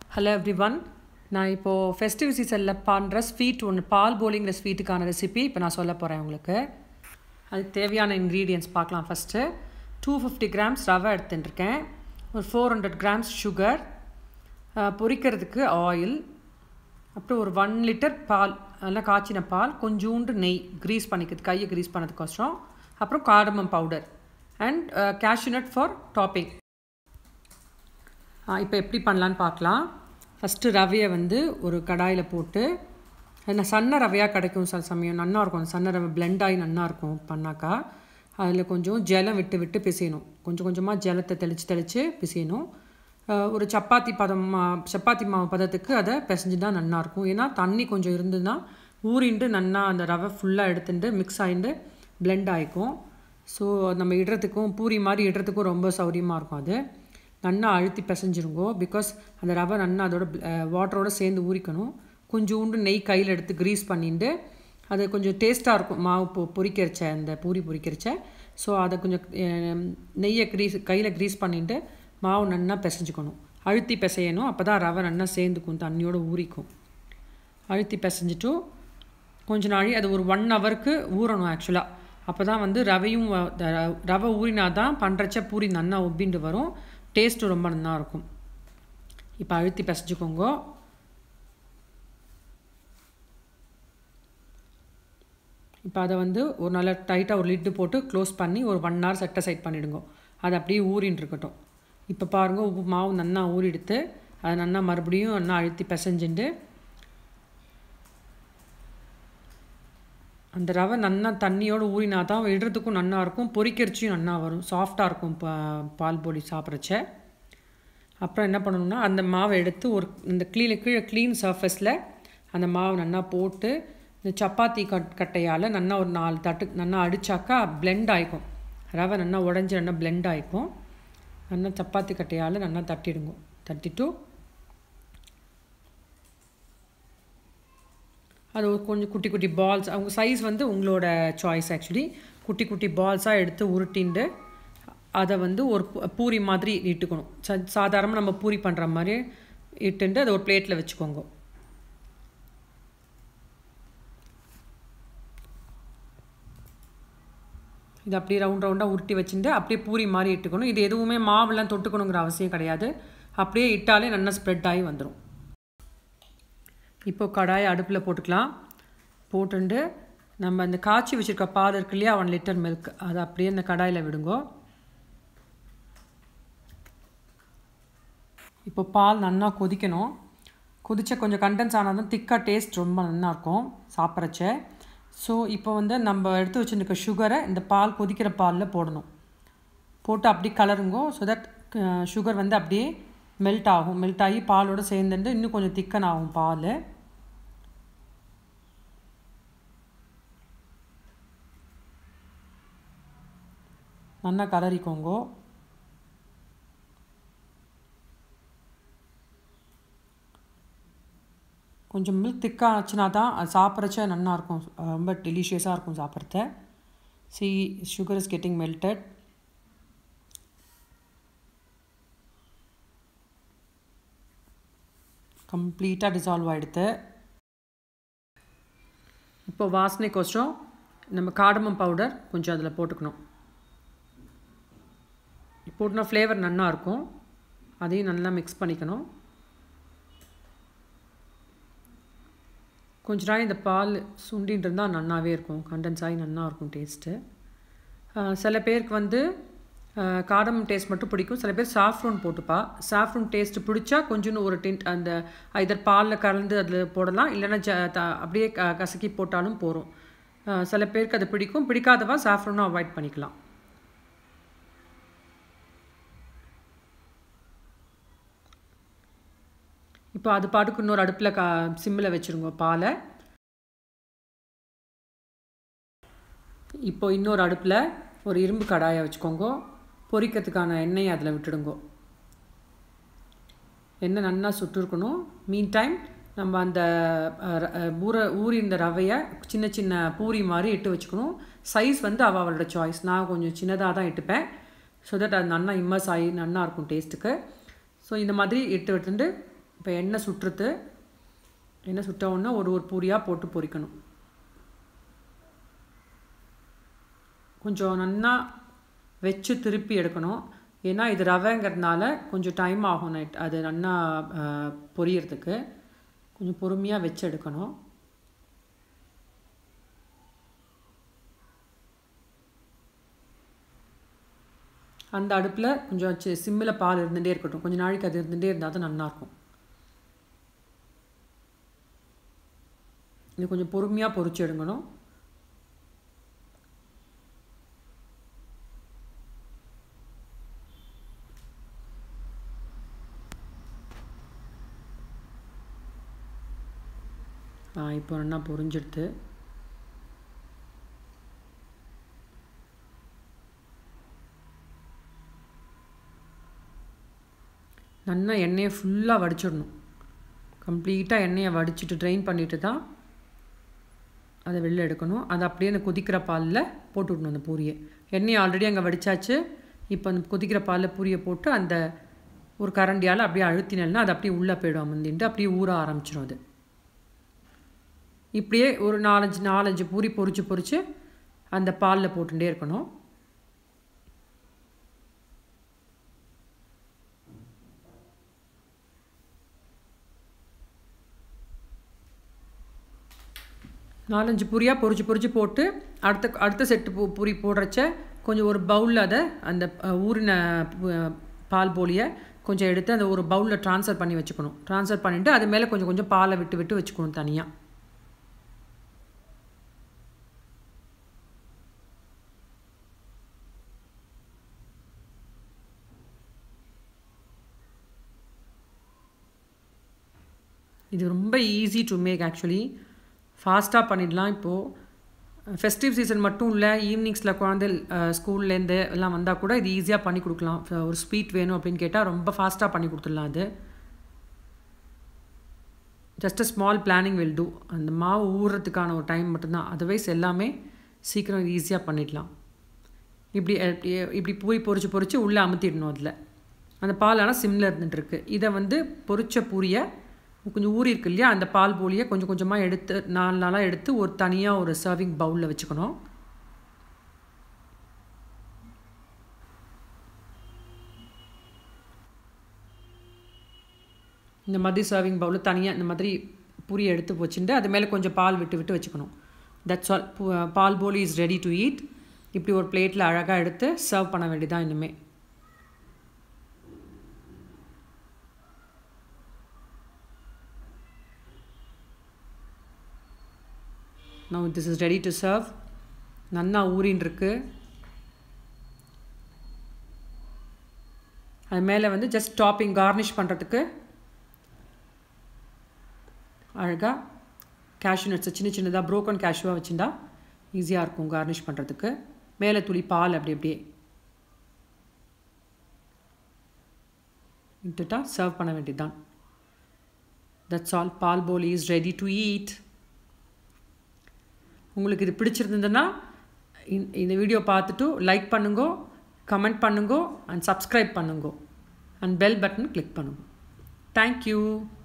hello every one நான் இப்போது festive சீசனில் பண்ணுற ஸ்வீட் ஒன்று பால் போலிங்கிற ஸ்வீட்டுக்கான ரெசிபி இப்போ நான் சொல்ல போகிறேன் உங்களுக்கு அதுக்கு தேவையான இன்க்ரீடியன்ஸ் பார்க்கலாம் ஃபஸ்ட்டு டூ ஃபிஃப்டி கிராம்ஸ் ரவை எடுத்துட்டுருக்கேன் ஒரு ஃபோர் ஹண்ட்ரட் கிராம்ஸ் சுகர் பொரிக்கிறதுக்கு ஆயில் அப்புறம் ஒரு ஒன் லிட்டர் பால் நல்லா காய்ச்சின பால் கொஞ்சோண்டு நெய் க்ரீஸ் பண்ணிக்கிறது கையை க்ரீஸ் பண்ணதுக்கோசரம் அப்புறம் cardamom powder and cashewnut for topping இப்போ எப்படி பண்ணலான்னு பார்க்கலாம் ஃபஸ்ட்டு ரவையை வந்து ஒரு கடாயில் போட்டு நான் சன்ன ரவையாக கிடைக்கும் சில சமயம் நன்னா இருக்கும் அந்த சன்ன ரவை பிளெண்ட் ஆகி நன்னா இருக்கும் பண்ணாக்கா அதில் கொஞ்சம் ஜலம் விட்டு விட்டு பிசையணும் கொஞ்சம் கொஞ்சமாக ஜலத்தை தெளித்து தெளித்து பிசையணும் ஒரு சப்பாத்தி பதம் சப்பாத்தி மாவு பதத்துக்கு அதை பிசைஞ்சு தான் நல்லாயிருக்கும் ஏன்னா தண்ணி கொஞ்சம் இருந்ததுன்னா ஊறிண்டு நன்னா அந்த ரவை ஃபுல்லாக எடுத்துட்டு மிக்ஸ் ஆகிட்டு பிளெண்ட் ஆகிக்கும் ஸோ நம்ம இடுறதுக்கும் பூரி மாதிரி இடுறதுக்கும் ரொம்ப சௌரியமாக இருக்கும் அது நன்னா அழுத்தி பிசைஞ்சிருங்கோ பிகாஸ் அந்த ரவை நன்னா அதோட வாட்டரோடு சேர்ந்து ஊறிக்கணும் கொஞ்சோண்டு நெய் கையில் எடுத்து க்ரீஸ் பண்ணிட்டு அது கொஞ்சம் டேஸ்ட்டாக இருக்கும் மாவு பொ பொரிக்கிறச்ச அந்த பூரி பொரிக்கிறச்ச ஸோ அதை கொஞ்சம் நெய்யை க்ரீஸ் கையில் க்ரீஸ் பண்ணிட்டு மாவு நன்னா பிசைஞ்சுக்கணும் அழுத்தி பிசையணும் அப்போ தான் ரவை நன்னா சேர்ந்துக்கும் தண்ணியோடு ஊறிக்கும் அழுத்தி பிசைஞ்சிட்டு கொஞ்ச நாளி அது ஒரு ஒன் ஹவருக்கு ஊறணும் ஆக்சுவலாக அப்போ தான் வந்து ரவையும் ரவை ஊறினா தான் பண்ணுறச்ச பூரி நன்னா உப்பிண்டு வரும் டேஸ்ட்டு ரொம்ப நல்லா இருக்கும் இப்போ அழுத்தி பிசைஞ்சுக்கோங்க இப்போ அதை வந்து ஒரு நல்லா டைட்டாக ஒரு லிட்டு போட்டு க்ளோஸ் பண்ணி ஒரு ஒன் ஹவர் செட்டை சைட் பண்ணிவிடுங்க அது அப்படியே ஊறின்னு இருக்கட்டும் இப்போ பாருங்கள் உப்பு மாவு நன்னா ஊறிடுத்து அதை நன்னா மறுபடியும் நல்லா அழுத்தி பிசைஞ்சுட்டு அந்த ரவை நன்னா தண்ணியோடு ஊறினா தான் இடுறதுக்கும் நல்லா இருக்கும் பொரிக்கிறச்சியும் நல்லா வரும் சாஃப்டாக இருக்கும் பா பால் போலி சாப்பிட்றச்ச அப்புறம் என்ன பண்ணணும்னா அந்த மாவை எடுத்து ஒரு இந்த க்ளீன் கீழே க்ளீன் சர்ஃபேஸில் அந்த மாவை நல்லா போட்டு இந்த சப்பாத்தி கட் கட்டையால் நல்லா ஒரு நாலு தட்டு நல்லா அடித்தாக்கா பிளெண்ட் ஆகிக்கும் ரவை நல்லா உடஞ்சி நல்லா பிளெண்ட் ஆகிக்கும் நல்லா சப்பாத்தி கட்டையால் நல்லா தட்டிடுங்க தட்டிட்டு அது கொஞ்சம் குட்டி குட்டி பால்ஸ் அவங்க சைஸ் வந்து உங்களோட சாய்ஸ் ஆக்சுவலி குட்டி குட்டி பால்ஸாக எடுத்து உருட்டிண்டு அதை வந்து ஒரு பூரி மாதிரி இட்டுக்கணும் ச சாதாரணமாக நம்ம பூரி பண்ணுற மாதிரி இட்டுண்டு அதை ஒரு பிளேட்டில் வச்சுக்கோங்க இது அப்படியே ரவுண்ட் ரவுண்டாக உருட்டி வச்சுட்டு அப்படியே பூரி மாதிரி இட்டுக்கணும் இது எதுவுமே மாவுலாம் தொட்டுக்கணுங்கிற அவசியம் கிடையாது அப்படியே இட்டாலே நல்லா ஸ்ப்ரெட் ஆகி வந்துடும் இப்போ கடாயை அடுப்பில் போட்டுக்கலாம் போட்டுண்டு நம்ம இந்த காய்ச்சி வச்சுருக்க பால் இருக்கு இல்லையா ஒன் லிட்டர் மில்க் அதை அப்படியே இந்த கடாயில் விடுங்கோ இப்போ பால் நல்லா கொதிக்கணும் கொதிச்ச கொஞ்சம் கண்டென்ஸ் ஆனால் தான் திக்காக டேஸ்ட் ரொம்ப நல்லாயிருக்கும் சாப்பிட்றச்ச ஸோ இப்போ வந்து நம்ம எடுத்து வச்சுருக்க சுகரை இந்த பால் கொதிக்கிற பாலில் போடணும் போட்டு அப்படி கலருங்கோ ஸோ தட் சுகர் வந்து அப்படியே மெல்ட் ஆகும் மெல்ட் ஆகி பாலோடு சேர்ந்துட்டு இன்னும் கொஞ்சம் திக்கன் ஆகும் பால் நல்லா கலரிக்கோங்கோ கொஞ்சம் மில்க் திக்காக ஆச்சுன்னா தான் அது சாப்பிட்றச்ச நல்லாயிருக்கும் ரொம்ப டெலிஷியஸாக இருக்கும் சாப்பிட்றத சி சுகர் இஸ் கெட்டிங் மெல்டட் கம்ப்ளீட்டாக டிசால்வ் ஆகிடுது இப்போ வாசனைக்கோசரம் நம்ம காடமம் பவுடர் கொஞ்சம் அதில் போட்டுக்கணும் போட்டுனா ஃப்ளேவர் நல்லா இருக்கும் அதையும் நல்லா மிக்ஸ் பண்ணிக்கணும் கொஞ்ச நாள் இந்த பால் சுண்டின்னு இருந்தால் நல்லாவே இருக்கும் கண்டென்ஸ் ஆகி நல்லா இருக்கும் டேஸ்ட்டு சில பேருக்கு வந்து காடம் டேஸ்ட் மட்டும் பிடிக்கும் சில பேர் சாஃப்ரோன் போட்டுப்பா சாஃப்ரோன் டேஸ்ட் பிடிச்சா கொஞ்சோன்னு ஒரு டிண்ட் அந்த இதர் பாலில் கலந்து அதில் போடலாம் இல்லைன்னா ஜ த அப்படியே க கசக்கி போட்டாலும் போகிறோம் சில பேருக்கு அது பிடிக்கும் பிடிக்காதவா சாஃப்ரோனும் அவாய்ட் பண்ணிக்கலாம் இப்போ அது பாட்டுக்கு இன்னொரு அடுப்பில் கா சிம்மில் வச்சுருங்க பாலை இப்போ இன்னொரு அடுப்பில் ஒரு இரும்பு கடாயை வச்சுக்கோங்க பொரிக்கிறதுக்கான எண்ணெயை அதில் விட்டுடுங்கோ எண்ணெய் நல்லா சுட்டுருக்கணும் மீன் டைம் நம்ம அந்த ஊற ஊறி இந்த ரவையை சின்ன சின்ன பூரி மாதிரி இட்டு வச்சுக்கணும் சைஸ் வந்து அவள் அவளோட சாய்ஸ் நான் கொஞ்சம் சின்னதாக தான் இட்டுப்பேன் ஸோ தட் அது நல்லா இம்மர்ஸ் ஆகி நல்லா இருக்கும் டேஸ்ட்டுக்கு ஸோ இந்த மாதிரி இட்டு விட்டுண்டு இப்போ எண்ணெய் சுட்டுறது எண்ணெய் சுட்ட உடனே ஒரு ஒரு பூரியாக போட்டு பொரிக்கணும் கொஞ்சம் நன்னா வச்சு திருப்பி எடுக்கணும் ஏன்னா இது ரவைங்கிறதுனால கொஞ்சம் டைம் ஆகும் நைட் அது நல்லா பொரியறதுக்கு கொஞ்சம் பொறுமையாக வச்சு எடுக்கணும் அந்த அடுப்பில் கொஞ்சம் சி சிம்மில் பால் இருந்துகிட்டே இருக்கட்டும் கொஞ்சம் நாளைக்கு அது இருந்துகிட்டே இருந்தால் தான் நல்லாயிருக்கும் இது கொஞ்சம் பொறுமையாக பொறிச்சு எடுக்கணும் இப்போ நல்லா பொரிஞ்சிடுது நல்லா எண்ணெயை ஃபுல்லாக வடிச்சிடணும் கம்ப்ளீட்டாக எண்ணெயை வடிச்சிட்டு ட்ரைன் பண்ணிட்டு தான் அதை வெளில எடுக்கணும் அதை அப்படியே அந்த கொதிக்கிற பாலில் போட்டு விடணும் அந்த பூரியை எண்ணெயை ஆல்ரெடி அங்கே வடித்தாச்சு இப்போ அந்த கொதிக்கிற பாலில் பூரியை போட்டு அந்த ஒரு கரண்டியால் அப்படியே அழுத்தினல்னா அது அப்படியே உள்ளே போயிடும் அமர்ந்தின்ட்டு அப்படியே ஊற ஆரம்பிச்சிடும் அது இப்படியே ஒரு நாலஞ்சு நாலஞ்சு பூரி பொறிச்சு பொறிச்சு அந்த பாலில் போட்டுகிட்டே இருக்கணும் நாலஞ்சு பூரியாக பொறிச்சு பொறிச்சு போட்டு அடுத்த அடுத்த செட்டு பூ பூரி போடுறச்ச கொஞ்சம் ஒரு பவுலில் அதை அந்த ஊறின பால் போலியை கொஞ்சம் எடுத்து அந்த ஒரு பவுலில் ட்ரான்ஸ்ஃபர் பண்ணி வச்சுக்கணும் ட்ரான்ஸ்ஃபர் பண்ணிவிட்டு அது மேலே கொஞ்சம் கொஞ்சம் பாலை விட்டு விட்டு வச்சுக்கணும் தனியாக இது ரொம்ப ஈஸி டு மேக் ஆக்சுவலி ஃபாஸ்ட்டாக பண்ணிடலாம் இப்போது ஃபெஸ்டிவ் சீசன் மட்டும் இல்லை ஈவினிங்ஸில் குழந்தை ஸ்கூல்லேருந்து எல்லாம் வந்தால் கூட இது ஈஸியாக பண்ணி கொடுக்கலாம் ஒரு ஸ்வீட் வேணும் அப்படின்னு கேட்டால் ரொம்ப ஃபாஸ்ட்டாக பண்ணி கொடுத்துடலாம் அது just a small planning will do அந்த மாவு ஊறுறதுக்கான ஒரு டைம் மட்டும்தான் அதர்வைஸ் எல்லாமே சீக்கிரம் ஈஸியாக பண்ணிடலாம் இப்படி இப்படி பூரி பொறிச்சு பொறிச்சு உள்ளே அமுத்திடணும் அதில் அந்த பால் ஆனால் சிம்மில் இருந்துகிட்ருக்கு இதை வந்து பொரிச்ச பூரியை கொஞ்சம் ஊறி இருக்கு இல்லையா அந்த பால் போலியை கொஞ்சம் கொஞ்சமாக எடுத்து நாலு நாளாக எடுத்து ஒரு தனியாக ஒரு சர்விங் பவுலில் வச்சுக்கணும் இந்த மாதிரி சர்விங் பவுலில் தனியாக இந்த மாதிரி பூரியை எடுத்து வச்சுட்டு அது மேலே கொஞ்சம் பால் விட்டு விட்டு வச்சுக்கணும் தட்ஸ் ஆல் பால் போலி இஸ் ரெடி டு ஈட் இப்படி ஒரு பிளேட்டில் அழகாக எடுத்து சர்வ் பண்ண வேண்டியதான் இனிமேல் now this is ready to serve நல்லா ஊறின் இருக்கு அது மேலே வந்து ஜஸ்ட் டாப்பிங் கார்னிஷ் பண்ணுறதுக்கு அழகாக கேஷ்யூ நட்ஸை சின்ன சின்னதாக ப்ரோக்கன் கேஷ்யூவாக வச்சுருந்தா ஈஸியாக இருக்கும் கார்னிஷ் பண்ணுறதுக்கு மேலே துளி பால் அப்படி அப்படியே விட்டுட்டா சர்வ் பண்ண வேண்டியதுதான் தட்ஸ் ஆல் பால் போலி இஸ் ரெடி டு ஈட் உங்களுக்கு இது பிடிச்சிருந்ததுன்னா இந்த வீடியோ பார்த்துட்டு லைக் பண்ணுங்க கமெண்ட் பண்ணுங்க அண்ட் சப்ஸ்கிரைப் பண்ணுங்க அண்ட் பெல் பட்டன் கிளிக் பண்ணுங்க தேங்க்யூ